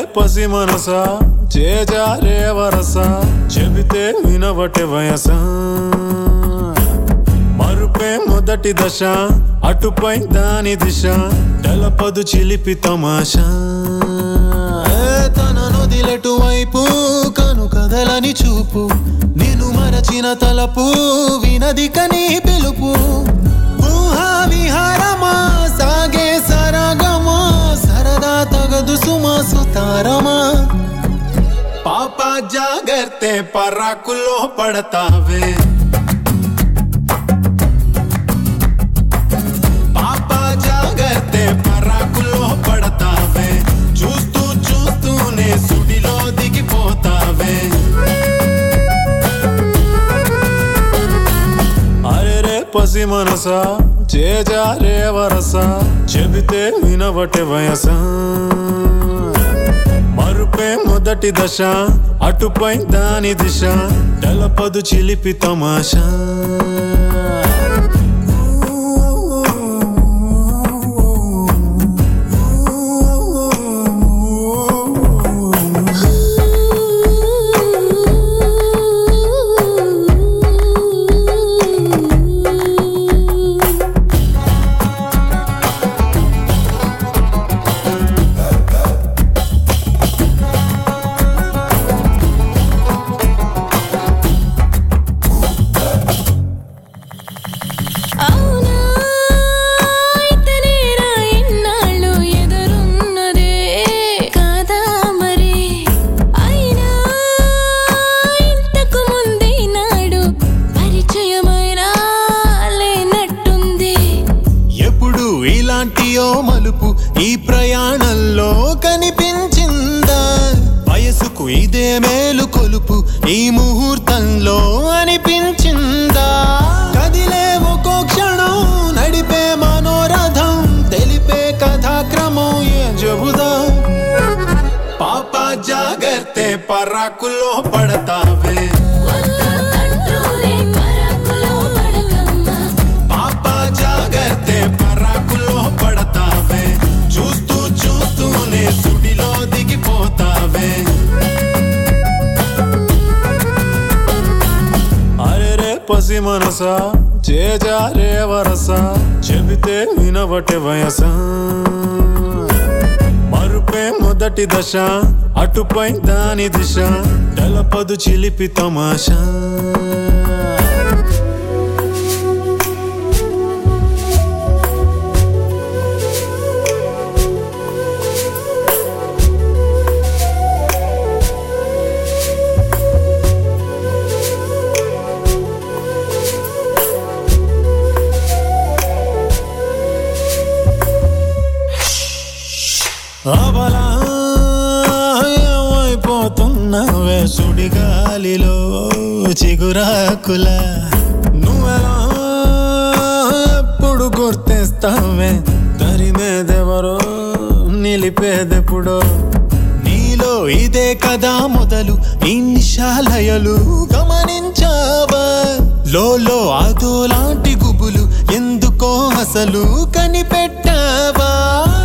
పసి మనసా చేజారే వరస చెబితే వినవటే వయస మరుపే మొదటి దశ అటుపై దాని దిశ తెలపదు చిలిపి తమాషా ఏ తన నొదిలెటు వైపు కను కదలని చూపు నేను మరచిన తలపు వినది కని పిలుపు ఊహా విహారమా సాగే సరగమా సరదా తగదు సుమా సుతారమా పాప జాగర్తే పరాకులో పడతావే పాప జాగర్తే పరాకులో పడతావే చూస్తూ చూస్తూనే సుడిలో దిగిపోతావే అరే రే పసి మనసా చేజారే వరస చెబితే వినవటే వయస మరుపే మొదటి దశ అటుపై దాని దిశ తెలపదు చిలిపి తమాషా అవునా ఇతనేనా ఇన్నాళ్ళు ఎదురున్నదే కాదా మరి అయినా ఇంతకు ముందే నాడు పరిచయమైనా లేనట్టుంది ఎప్పుడు ఇలాంటియో మలుపు ఈ ప్రయాణంలో కనిపించిందా వయసుకు ఇదే మేలు కొలుపు ఈ ముహూర్తంలో అనిపించిందా కదిలే ఒక్కో క్షణం నడిపే మనోరథం తెలిపే కథాక్రమం ఏ చెబుదా పాప జాగర్తే పరాకులో పడతావే అంటూనే పరాకులో పడకమ్మా పాప జాగర్తే పరాకులో పడతావే చూస్తూ చూస్తూనే సుడిలో దిగిపోతావే అరే రే పసి మనసా చేజారే వరస చెబితే వినవటే వయస మరుపే మొదటి దశ అటుపై దాని దిశ తెలపదు చిలిపి తమాషా అవలా ఏమైపోతున్నావే సుడిగాలిలో చిగురాకుల నువ్వెలా ఎప్పుడు గుర్తిస్తావే తరిమేదెవరో నిలిపేదెప్పుడో నీలో ఇదే కదా మొదలు ఈ నిశాలయలు గమనించావా లోలో అదో లాంటి గుబులు ఎందుకో అసలు కనిపెట్టావా